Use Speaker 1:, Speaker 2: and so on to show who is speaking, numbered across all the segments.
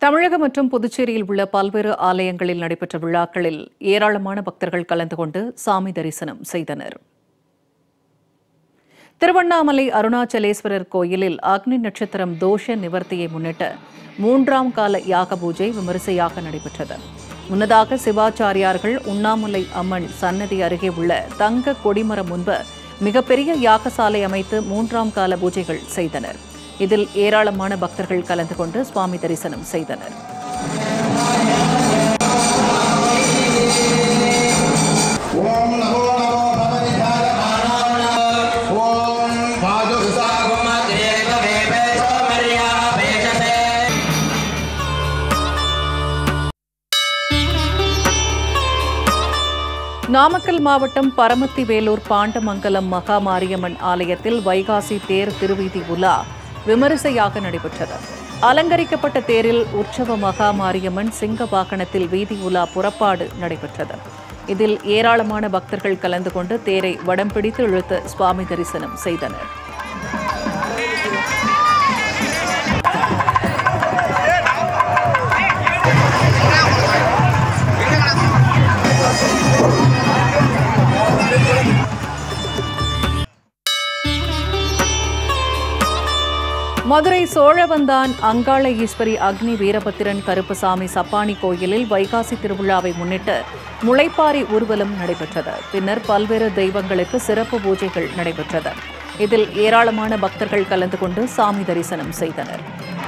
Speaker 1: தமிழகம் மற்றும் புதுச்சேரியில் உள்ள பல்வேறு ஆலயங்களில் நடைபெற்ற விழாக்களில் ஏராளமான பக்தர்கள் கலந்து கொண்டு சாமி தரிசனம் செய்தனர் திருவண்ணாமலை அருணாச்சலேஸ்வரர் கோயிலில் அக்னி நட்சத்திரம் தோஷ நிவர்த்தியை முன்னிட்டு மூன்றாம் கால யாக பூஜை விமரிசையாக நடைபெற்றது முன்னதாக சிவாச்சாரியார்கள் உண்ணாமுலை அம்மன் சன்னதி அருகே உள்ள தங்க கொடிமரம் முன்பு மிகப்பெரிய யாகசாலை அமைத்து மூன்றாம் கால பூஜைகள் செய்தனர் இதில் ஏராளமான பக்தர்கள் கலந்து கொண்டு சுவாமி தரிசனம் செய்தனர்
Speaker 2: ஓம் நமோ நமோ பகவதி தாரகாணாய ஓம் பாது விசாகம்
Speaker 1: நாமக்கல் மாவட்டம் பரமத்தி வேலூர் பாண்டமங்கலம் மகா மாரியம்மன் ஆலயத்தில் வைகாசி தேர் திருவீதி உலா விமரிசையாக நடைபெற்றது அலங்கரிக்கப்பட்ட தேரில் உற்சவ மகா மாரியம்மன் சிங்க வாகனத்தில் வீதி உலா புறப்பாடு நடைபெற்றது இதில் ஏராளமான பக்தர்கள் கலந்து கொண்டு தேரை வடம் பிடித்து இழுத்து சுவாமி தரிசனம் செய்தனர் மதுரை சோழவந்தான் அங்காள ஈஸ்வரி அக்னி வீரபத்திரன் கருப்பசாமி சப்பானி கோயிலில் வைகாசி திருவிழாவை முன்னிட்டு முளைப்பாரி ஊர்வலம் நடைபெற்றது பின்னர் பல்வேறு தெய்வங்களுக்கு சிறப்பு பூஜைகள் நடைபெற்றது இதில் ஏராளமான பக்தர்கள் கலந்து கொண்டு சாமி தரிசனம் செய்தனர்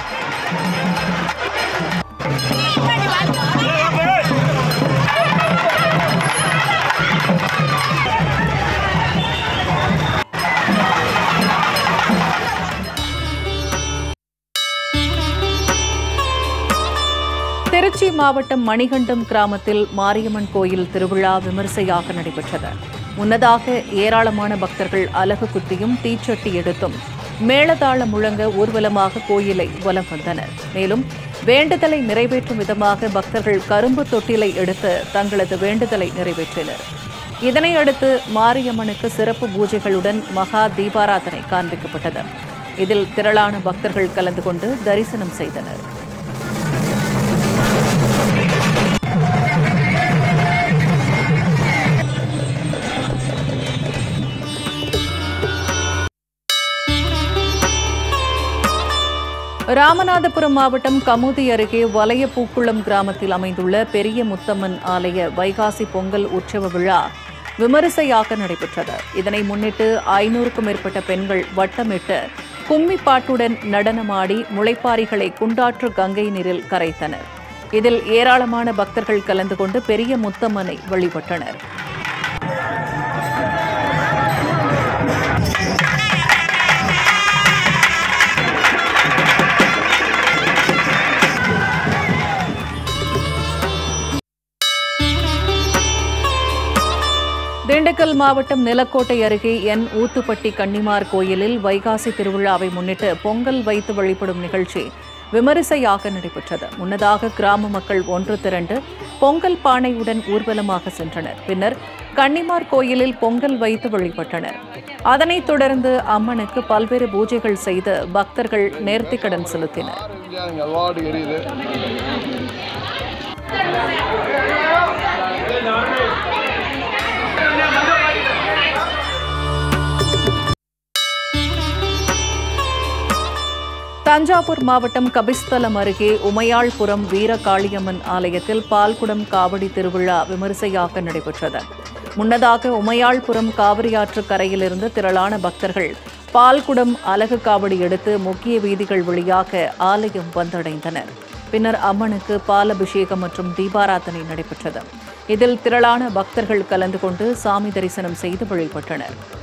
Speaker 1: திருச்சி மாவட்டம் மணிகண்டம் கிராமத்தில் மாரியம்மன் கோயில் திருவிழா விமரிசையாக நடைபெற்றது முன்னதாக ஏராளமான பக்தர்கள் அலகு குத்தியும் தீச்சட்டி எடுத்தும் மேளதாளம் முழங்க ஊர்வலமாக கோயிலை வலம் வந்தனர் மேலும் வேண்டுதலை நிறைவேற்றும் விதமாக பக்தர்கள் கரும்பு தொட்டிலை எடுத்து தங்களது வேண்டுதலை நிறைவேற்றினர் இதனையடுத்து மாரியம்மனுக்கு சிறப்பு பூஜைகளுடன் மகா தீபாராதனை காண்பிக்கப்பட்டது இதில் திரளான பக்தர்கள் கலந்து கொண்டு தரிசனம் செய்தனர் ராமநாதபுரம் மாவட்டம் கமுதி அருகே வலையப்பூக்குளம் கிராமத்தில் அமைந்துள்ள பெரிய முத்தம்மன் ஆலய வைகாசி பொங்கல் உற்சவ விழா விமரிசையாக நடைபெற்றது இதனை முன்னிட்டு ஐநூறுக்கும் மேற்பட்ட பெண்கள் வட்டமிட்டு கும்மி பாட்டுடன் நடனமாடி முளைப்பாரிகளை குண்டாற்று கங்கை நீரில் கரைத்தனர் இதில் ஏராளமான பக்தர்கள் கலந்து கொண்டு பெரிய முத்தம்மனை வழிபட்டனர் திண்டுக்கல் மாவட்டம் நிலக்கோட்டை அருகே என் ஊத்துப்பட்டி கன்னிமார் கோயிலில் வைகாசி திருவிழாவை முன்னிட்டு பொங்கல் வைத்து வழிபடும் நிகழ்ச்சி விமரிசையாக நடைபெற்றது முன்னதாக கிராம மக்கள் ஒன்று திரண்டு பொங்கல் பானையுடன் ஊர்வலமாக சென்றனர் பின்னர் கன்னிமார் கோயிலில் பொங்கல் வைத்து வழிபட்டனர் அதனைத் தொடர்ந்து அம்மனுக்கு பல்வேறு பூஜைகள் செய்து பக்தர்கள் நேர்த்திக்கடன் செலுத்தினர்
Speaker 2: அவார்டு எரியுது
Speaker 1: தஞ்சாவூர் மாவட்டம் கபிஸ்தலம் அருகே உமையாள்புரம் வீரகாளியம்மன் ஆலயத்தில் பால்குடம் காவடி திருவிழா விமரிசையாக நடைபெற்றது முன்னதாக உமையாள்புரம் காவிரியாற்று கரையிலிருந்து திரளான பக்தர்கள் பால்குடம் அலகு காவடி எடுத்து முக்கிய வீதிகள் வழியாக ஆலயம் வந்தடைந்தனர் பின்னர் அம்மனுக்கு பாலபிஷேகம் மற்றும் தீபாராதனை நடைபெற்றது இதில் திரளான பக்தர்கள் கலந்து கொண்டு சாமி தரிசனம் செய்து வழிபட்டனர்